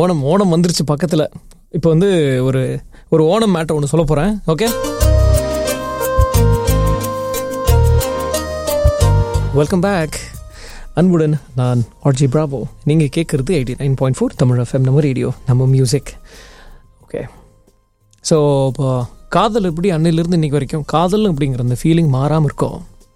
ஓணம் ஓணம் வந்துருச்சு பக்கத்தில் இப்போ வந்து ஒரு ஒரு ஓணம் மேட்டர் ஒன்று சொல்ல போகிறேன் ஓகே வெல்கம் பேக் அன்புடன் நான் ஆர்ஜி பிராவோ நீங்கள் கேட்குறது eighty nine point four Tamil FM நம்ம ரேடியோ நம்ம மியூசிக் ஓகே ஸோ இப்போ காதல் எப்படி அன்னையிலேருந்து இன்னைக்கு வரைக்கும் காதல் அப்படிங்கிற அந்த ஃபீலிங் மாறாமல் இருக்கும்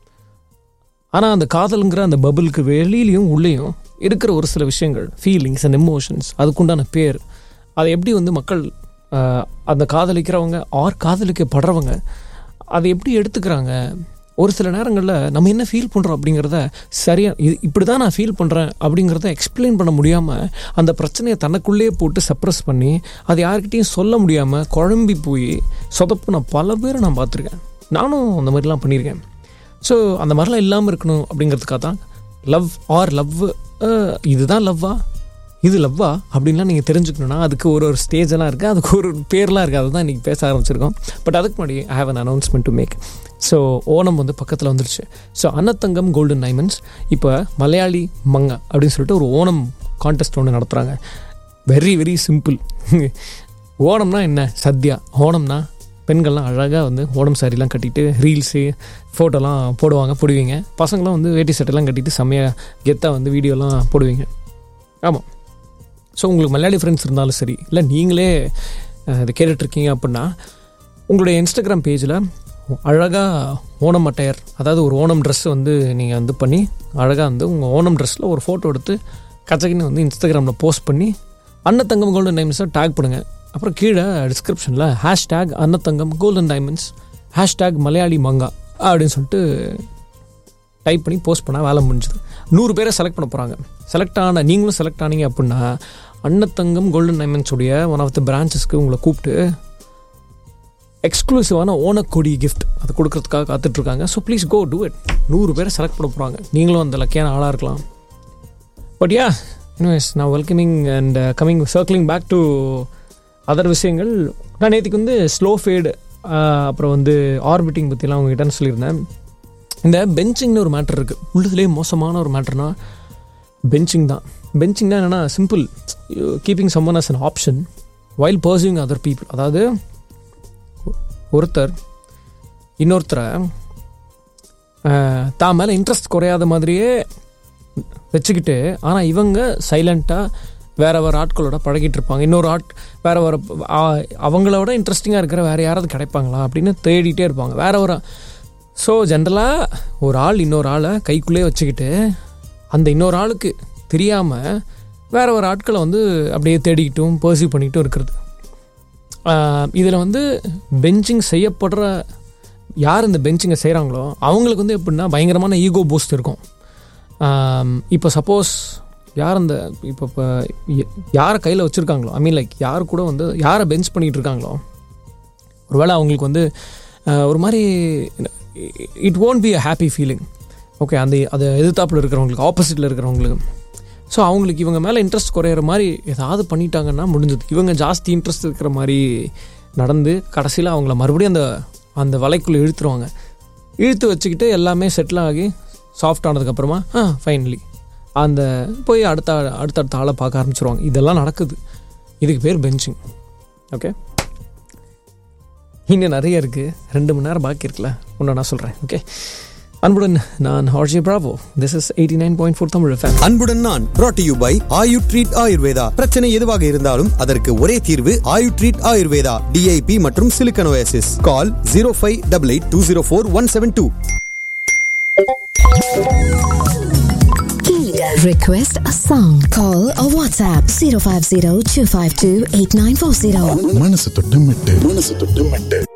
ஆனால் அந்த காதலுங்கிற அந்த பபுளுக்கு வெளியிலையும் உள்ளேயும் இருக்கிற ஒரு சில விஷயங்கள் ஃபீலிங்ஸ் அண்ட் எமோஷன்ஸ் அதுக்குண்டான பேர் அதை எப்படி வந்து மக்கள் ஆஹ், அந்த காதலிக்கிறவங்க ஆர் காதலிக்கப்படுறவங்க அதை எப்படி எடுத்துக்கிறாங்க ஒரு சில நேரங்களில் நம்ம என்ன ஃபீல் பண்ணுறோம் அப்படிங்கிறத சரியாக இது இப்படி தான் நான் ஃபீல் பண்ணுறேன் அப்படிங்கிறத எக்ஸ்பிளைன் பண்ண முடியாமல் அந்த பிரச்சனையை தனக்குள்ளேயே போட்டு சப்ரஸ் பண்ணி அது யார்கிட்டயும் சொல்ல முடியாமல் குழம்பி போய் சொதப்புன பல பேரை நான் பார்த்துருக்கேன் நானும் அந்த மாதிரிலாம் பண்ணியிருக்கேன் ஸோ அந்த மாதிரிலாம் இல்லாமல் இருக்கணும் அப்படிங்கிறதுக்காக தான் லவ் ஆர் லவ் இதுதான் லவ்வா இது லவ்வா அப்படின்லாம் நீங்கள் தெரிஞ்சுக்கணுன்னா அதுக்கு ஒரு ஒரு ஸ்டேஜ் எல்லாம் இருக்குது அதுக்கு ஒரு ஒரு பேர்லாம் இருக்குது அதை தான் இன்றைக்கி பேச ஆரம்பிச்சிருக்கோம் பட் அதுக்கு முன்னாடி I have an announcement to make so Onam வந்து பக்கத்தில் வந்துருச்சு ஸோ அன்னத்தங்கம் கோல்டன் டைமண்ட்ஸ் இப்போ மலையாளி மங்கா அப்படின்னு சொல்லிட்டு ஒரு ஓணம் கான்டெஸ்ட் ஒன்று நடத்துகிறாங்க வெரி வெரி சிம்பிள் ஓணம்னா என்ன சத்யா ஓணம்னா பெண்கள்லாம் அழகாக வந்து ஓணம் சாரிலாம் கட்டிட்டு ரீல்ஸு ஃபோட்டோலாம் போடுவாங்க போடுவீங்க பசங்களாம் வந்து வேட்டி சட்டைலாம் கட்டிட்டு செம்மையாக கெத்தாக வந்து வீடியோலாம் போடுவீங்க ஆமாம் ஸோ உங்களுக்கு மலையாளி ஃப்ரெண்ட்ஸ் இருந்தாலும் சரி இல்லை நீங்களே அஹ், இதை கேட்டுட்ருக்கீங்க அப்படின்னா உங்களுடைய இன்ஸ்டாகிராம் பேஜில் அழகாக ஓணம் அட்டையர் அதாவது ஒரு ஓணம் ட்ரெஸ் வந்து நீங்கள் வந்து பண்ணி அழகாக வந்து உங்கள் ஓணம் ட்ரெஸ்ஸில் ஒரு ஃபோட்டோ எடுத்து கச்சகின்னு வந்து இன்ஸ்டாகிராமில் போஸ்ட் பண்ணி அன்னத்தங்கம் கோல்டன் டைமண்ட்ஸை டேக் பண்ணுங்க அப்புறம் கீழே டிஸ்கிரிப்ஷனில் hashtag Annathangam golden diamonds hashtag Malayali மங்கா அப்படின்னு சொல்லிட்டு டைப் பண்ணி போஸ்ட் பண்ணால் வேலை முடிஞ்சுது நூறு பேரை செலக்ட் பண்ண போகிறாங்க செலக்ட் ஆன நீங்களும் செலக்ட் ஆனீங்க அப்படின்னா அன்னத்தங்கம் கோல்டன் டைமண்ட்ஸ் உடைய ஒன் ஆஃப் த பிரான்ச்சஸ்க்கு உங்களை கூப்பிட்டு எக்ஸ்க்ளூசிவான ஓனக்கொடி கிஃப்ட் அது கொடுக்கறதுக்காக காத்துட்ருக்காங்க so please go do it நூறு பேரை செலக்ட் பண்ண போகிறாங்க நீங்களும் அந்த லக்கியான ஆளாக இருக்கலாம் பட் யா இன்வைஸ் நான் welcoming and coming circling back to other விஷயங்கள் நான் நேற்றுக்கு வந்து ஸ்லோ ஃபேடு அப்புறம் வந்து ஆர்பிட்டிங் பற்றிலாம் உங்ககிட்ட சொல்லியிருந்தேன் இந்த பெஞ்சிங்னு ஒரு மேட்டர் இருக்குது உள்ளதுலேயே மோசமான ஒரு மேட்டர்னா பெஞ்சிங் தான் பெஞ்சிங்னா என்னென்னா simple keeping someone as an option while pursuing other people அதாவது ஒருத்தர் இன்னொருத்தரை அஹ், தான் மேலே இன்ட்ரெஸ்ட் குறையாத மாதிரியே வச்சுக்கிட்டு ஆனால் இவங்க சைலண்ட்டாக வேற வேறு ஆட்களோட பழகிட்டு இருப்பாங்க இன்னொரு ஆட் வேற வேறு அவங்களோட இன்ட்ரெஸ்டிங்காக இருக்கிற வேறு யாராவது கிடைப்பாங்களா அப்படின்னு தேடிட்டே இருப்பாங்க வேற ஒரு ஸோ ஜென்ரலாக ஒரு ஆள் இன்னொரு ஆளை கைக்குள்ளே வச்சுக்கிட்டு அந்த இன்னொரு ஆளுக்கு தெரியாமல் வேற ஒரு ஆட்களை வந்து அப்படியே தேடிக்கிட்டும் பர்சீவ் பண்ணிக்கிட்டும் இருக்கிறது இதில் வந்து பெஞ்சிங் செய்யப்படுற யார் இந்த பெஞ்சிங்கை செய்கிறாங்களோ அவங்களுக்கு வந்து எப்படின்னா பயங்கரமான ஈகோ பூஸ்ட் இருக்கும் இப்போ சப்போஸ் யார் அந்த இப்போ இப்போ யாரை கையில் வச்சுருக்காங்களோ ஐ மீன் லைக் யார் கூட வந்து யாரை பெஞ்ச் பண்ணிகிட்டு இருக்காங்களோ ஒருவேளை அவங்களுக்கு வந்து ஆஹ், ஒரு மாதிரி it won't be a happy feeling okay அந்த அதை எதிர்த்தாப்பில் இருக்கிறவங்களுக்கு ஆப்போசிட்டில் இருக்கிறவங்களுக்கு ஸோ அவங்களுக்கு இவங்க மேலே இன்ட்ரெஸ்ட் குறையிற மாதிரி ஏதாவது பண்ணிட்டாங்கன்னா முடிஞ்சது இவங்க ஜாஸ்தி இன்ட்ரெஸ்ட் இருக்கிற மாதிரி நடந்து கடைசியில் அவங்கள மறுபடியும் அந்த அந்த வலைக்குள்ளே இழுத்துருவாங்க இழுத்து வச்சுக்கிட்டு எல்லாமே செட்டில் ஆகி சாஃப்ட் ஆனதுக்கப்புறமா ஆ ஃபைனலி அந்த போய் அடுத்த அடுத்தடுத்த ஆளை பார்க்க ஆரம்பிச்சிருவாங்க இதெல்லாம் நடக்குது இதுக்கு பேர் பெஞ்சிங் ஓகே இன்னும் நிறைய இருக்குது ரெண்டு மணி நேரம் பாக்கி இருக்குல்ல ஒன்று நான் சொல்கிறேன் ஓகே அன்புடன் நான் RJ Bravo this is eighty nine point four Tamil fan அன்புடன் நான் brought to you by Ayu treat Ayurveda பிரச்சனை எதுவாக இருந்தாலும் அதற்கு ஒரே தீர்வு ஆயு ட்ரீட் ஆயுர்வேதா டிஐபி மற்றும் silicon oasis call zero five double eight two zero four one seven two Request a song. Call or WhatsApp 050 252 8940. மனசு தொட்டு மெட்டு மனசு தொட்டு மெட்டு